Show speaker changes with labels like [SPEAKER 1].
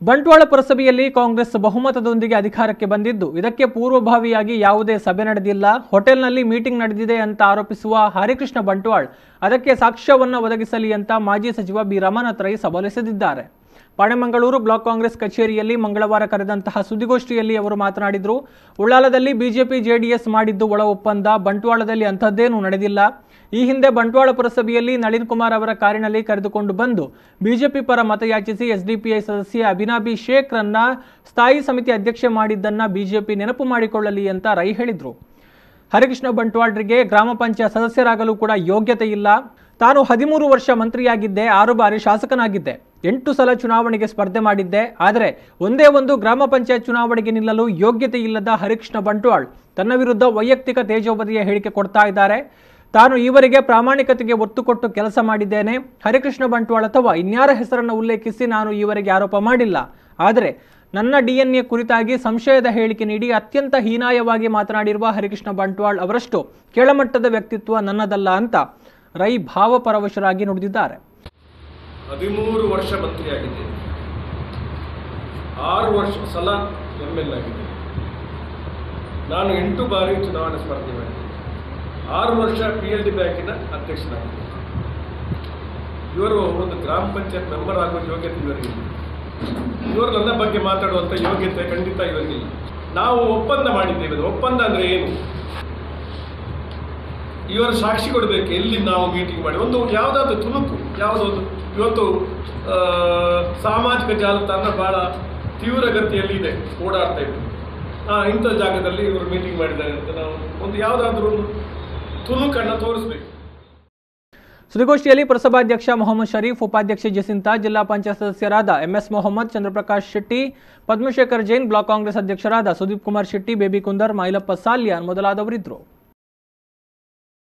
[SPEAKER 1] ಬಂಟ್ವಾಳ ಪುರಸಭೆಯಲ್ಲಿ ಕಾಂಗ್ರೆಸ್ ಬಹುಮತದೊಂದಿಗೆ ಅಧಿಕಾರಕ್ಕೆ ಬಂದಿದ್ದು ಇದಕ್ಕೆ ಪೂರ್ವಭಾವಿಯಾಗಿ ಯಾವುದೇ ಸಭೆ ನಡೆದಿಲ್ಲ ಹೋಟೆಲ್ನಲ್ಲಿ ಮೀಟಿಂಗ್ ನಡೆದಿದೆ ಅಂತ ಆರೋಪಿಸುವ ಹರಿಕೃಷ್ಣ ಬಂಟ್ವಾಳ್ ಅದಕ್ಕೆ ಸಾಕ್ಷ್ಯವನ್ನು ಒದಗಿಸಲಿ ಅಂತ ಮಾಜಿ ಸಚಿವ ಬಿ ರಮಾನಾಥ್ ರೈ ಸವಾಲೆಸೆದಿದ್ದಾರೆ ಪಾಣೆಮಂಗಳೂರು ಬ್ಲಾಕ್ ಕಾಂಗ್ರೆಸ್ ಕಚೇರಿಯಲ್ಲಿ ಮಂಗಳವಾರ ಕರೆದಂತಹ ಸುದ್ದಿಗೋಷ್ಠಿಯಲ್ಲಿ ಅವರು ಮಾತನಾಡಿದರು ಉಳ್ಳಾಲದಲ್ಲಿ ಬಿಜೆಪಿ ಜೆಡಿಎಸ್ ಮಾಡಿದ್ದು ಒಳ ಒಪ್ಪಂದ ಬಂಟ್ವಾಳದಲ್ಲಿ ಅಂಥದ್ದೇನೂ ನಡೆದಿಲ್ಲ ಈ ಹಿಂದೆ ಬಂಟ್ವಾಳ ಪುರಸಭೆಯಲ್ಲಿ ನಳಿನ್ ಕುಮಾರ್ ಅವರ ಕಾರಿನಲ್ಲಿ ಕರೆದುಕೊಂಡು ಬಂದು ಬಿಜೆಪಿ ಪರ ಮತಯಾಚಿಸಿ ಎಸ್ಡಿಪಿಐ ಸದಸ್ಯ ಅಭಿನಾಬಿ ಶೇಖ್ರನ್ನ ಸ್ಥಾಯಿ ಸಮಿತಿ ಅಧ್ಯಕ್ಷೆ ಮಾಡಿದ್ದನ್ನ ಬಿಜೆಪಿ ನೆನಪು ಮಾಡಿಕೊಳ್ಳಲಿ ಅಂತ ರೈ ಹೇಳಿದರು ಹರಿಕೃಷ್ಣ ಬಂಟ್ವಾಳ್ರಿಗೆ ಗ್ರಾಮ ಪಂಚಾಯತ್ ಸದಸ್ಯರಾಗಲು ಕೂಡ ಯೋಗ್ಯತೆ ಇಲ್ಲ ತಾನು ಹದಿಮೂರು ವರ್ಷ ಮಂತ್ರಿಯಾಗಿದ್ದೆ ಆರು ಬಾರಿ ಶಾಸಕನಾಗಿದ್ದೆ ಎಂಟು ಸಲ ಚುನಾವಣೆಗೆ ಸ್ಪರ್ಧೆ ಮಾಡಿದ್ದೆ ಆದರೆ ಒಂದೇ ಒಂದು ಗ್ರಾಮ ಪಂಚಾಯತ್ ಚುನಾವಣೆಗೆ ನಿಲ್ಲಲು ಯೋಗ್ಯತೆ ಇಲ್ಲದ ಹರಿಕೃಷ್ಣ ಬಂಟ್ವಾಳ್ ತನ್ನ ವಿರುದ್ಧ ವೈಯಕ್ತಿಕ ತೇಜೋವಧಿಯ ಹೇಳಿಕೆ ಕೊಡ್ತಾ ಇದ್ದಾರೆ ತಾನು ಈವರೆಗೆ ಪ್ರಾಮಾಣಿಕತೆಗೆ ಒತ್ತು ಕೊಟ್ಟು ಕೆಲಸ ಮಾಡಿದ್ದೇನೆ ಹರಿಕೃಷ್ಣ ಬಂಟ್ವಾಳ್ ಅಥವಾ ಇನ್ಯಾರ ಹೆಸರನ್ನು ಉಲ್ಲೇಖಿಸಿ ನಾನು ಈವರೆಗೆ ಆರೋಪ ಮಾಡಿಲ್ಲ ಆದರೆ ನನ್ನ ಡಿಎನ್ಎ ಕುರಿತಾಗಿ ಸಂಶಯದ ಹೇಳಿಕೆ ನೀಡಿ ಅತ್ಯಂತ ಹೀನಾಯವಾಗಿ ಮಾತನಾಡಿರುವ ಹರಿಕೃಷ್ಣ ಬಂಟ್ವಾಳ್ ಅವರಷ್ಟು ಕೆಳಮಟ್ಟದ ವ್ಯಕ್ತಿತ್ವ ನನ್ನದಲ್ಲ ಅಂತ ರೈ ಭಾವಪರವಶರಾಗಿ ನುಡಿದಿದ್ದಾರೆ
[SPEAKER 2] ಹದಿಮೂರು ವರ್ಷ ಮಂತ್ರಿಯಾಗಿದ್ದೇನೆ ಆರು ವರ್ಷ ಸಲ ಎಮ್ ಎಲ್ ಆಗಿದ್ದೇನೆ ನಾನು ಎಂಟು ಬಾರಿ ಚುನಾವಣೆ ಸ್ಪರ್ಧೆ ಮಾಡಿದ್ದೆ ಆರು ವರ್ಷ ಪಿ ಎಲ್ ಡಿ ಬ್ಯಾಂಕಿನ ಅಧ್ಯಕ್ಷನಾಗಿದ್ದೆ ಇವರು ಒಂದು ಗ್ರಾಮ ಪಂಚಾಯತ್ ಮೆಂಬರ್ ಆಗುವ ಯೋಗ್ಯತೆ ಇವರಿಗಿಲ್ಲ ಇವರು ನನ್ನ ಬಗ್ಗೆ ಮಾತಾಡುವಂಥ ಯೋಗ್ಯತೆ ಖಂಡಿತ ಇವರಿಗಿಲ್ಲ ನಾವು ಒಪ್ಪಂದ ಮಾಡಿದ್ದೇವೆ ಅದು ಒಪ್ಪಂದ ಅಂದರೆ ಏನು ಇವರು ಸಾಕ್ಷಿ ಕೊಡಬೇಕು ಎಲ್ಲಿ ನಾವು ಮೀಟಿಂಗ್ ಮಾಡಿ ಒಂದು ಯಾವುದಾದ್ರು ತುಣುಕು ಯಾವುದೊಂದು ಇವತ್ತು ಆ, ಸಾಮಾಜಿಕ ಜಾಲತಾಣ ಬಹಳ ತೀವ್ರಗತಿಯಲ್ಲಿ ಇದೆ ಓಡಾಡ್ತಾ ಇದೆ ಆ, ಇಂಥ ಜಾಗದಲ್ಲಿ ಇವರು ಮೀಟಿಂಗ್ ಮಾಡಿದ್ದಾರೆ ಅಂತ ನಾವು ಒಂದು ಯಾವುದಾದ್ರೂ ಒಂದು ತುಣುಕನ್ನು ತೋರಿಸ್ಬೇಕು
[SPEAKER 1] ಸುದ್ದಿಗೋಷ್ಠಿಯಲ್ಲಿ ಪುರಸಭಾಧ್ಯಕ್ಷ ಮೊಹಮ್ಮದ್ ಶರೀಫ್ ಉಪಾಧ್ಯಕ್ಷೆ ಜಸಿಂತಾ ಜಿಲ್ಲಾ ಪಂಚಾಯತ್ ಸದಸ್ಯರಾದ ಎಂಎಸ್ ಮೊಹಮ್ಮದ್ ಚಂದ್ರಪ್ರಕಾಶ್ ಶೆಟ್ಟಿ ಪದ್ಮಶೇಖರ್ ಜೈನ್ ಬ್ಲಾಕ್ ಕಾಂಗ್ರೆಸ್ ಅಧ್ಯಕ್ಷರಾದ ಸುದೀಪ್ ಕುಮಾರ್ ಶೆಟ್ಟಿ ಬೇಬಿ ಕುಂದರ್ ಮೈಲಪ್ಪ ಸಾಲ್ಯಾನ್ ಮೊದಲಾದವರಿದ್ದರು